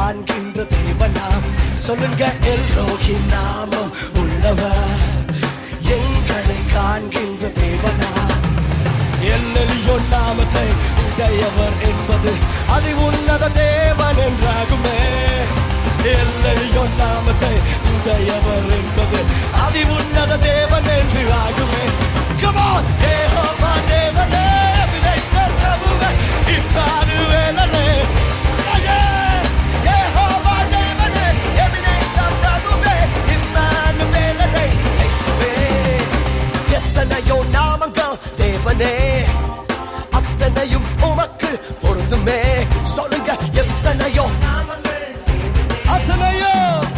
காண்கின்ற தேவனாம் சொல்லுங்க எல்ரோகி நாமம் உள்ளவர் எங்களை காண்கின்ற தேவனாம் எல்லெலியோ நாமத்தை உடையவர் என்பது அது உன்னத தேவன் என்றாகுமே எல்லெலியோ நாமத்தை உடையவர் என்பது அது உன்னத தேவன் என்று ஆகுமே Come on! யெகோவா தேவனே, எபினேசர் பிரபுவே, இம்மானுவேலனே. Yeah, yeah! யெகோவா தேவனே, எபினேசர் பிரபுவே, இம்மானுவேலனே. இயேசுவே. எத்தனையோ நாமங்கள் தேவனே அத்தனையும் உமக்கு பொருந்துமே சொல்லுங்க எத்தனையோ அத்தனையோ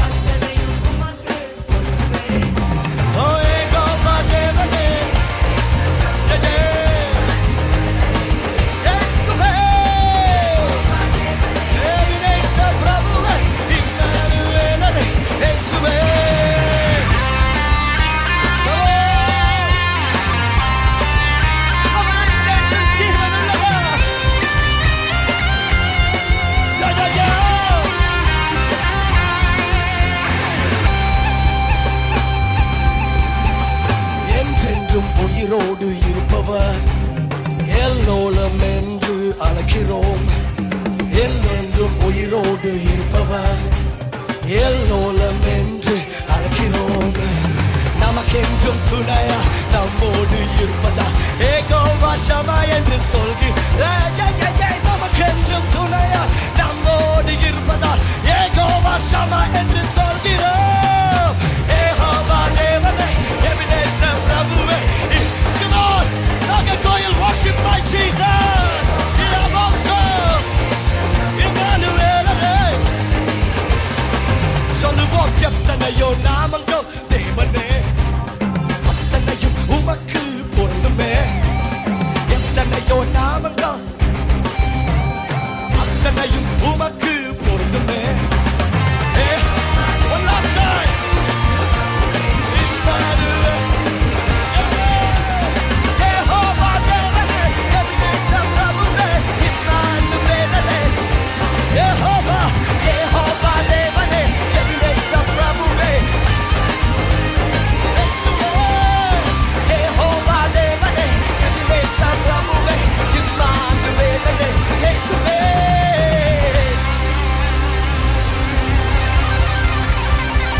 ஓ ஏகோவா தேவனே Yeah, yeah. இயேசுவே. எபினேசர் பிரபுவே, இம்மானுவேலனே. இயேசுவே. Come on. அவரை கேட்கும் ஜீவனுள்ளவர். Yeah, yeah, yeah. என்றென்றும் உயிரோடு இருப்பவர் எல்லோலம் என்று அழைக்கிறோம் என்றென்றும் உயிரோடு இருப்பவர் எல்லோலம் என்று அழைக்கிறோம் நமக்கென்றும் துணையா நம்மோடு இருப்பதா ஏகோவா சமா என்று சொல்கிறேன் நமக்கென்றும் துணையா நம்மோடு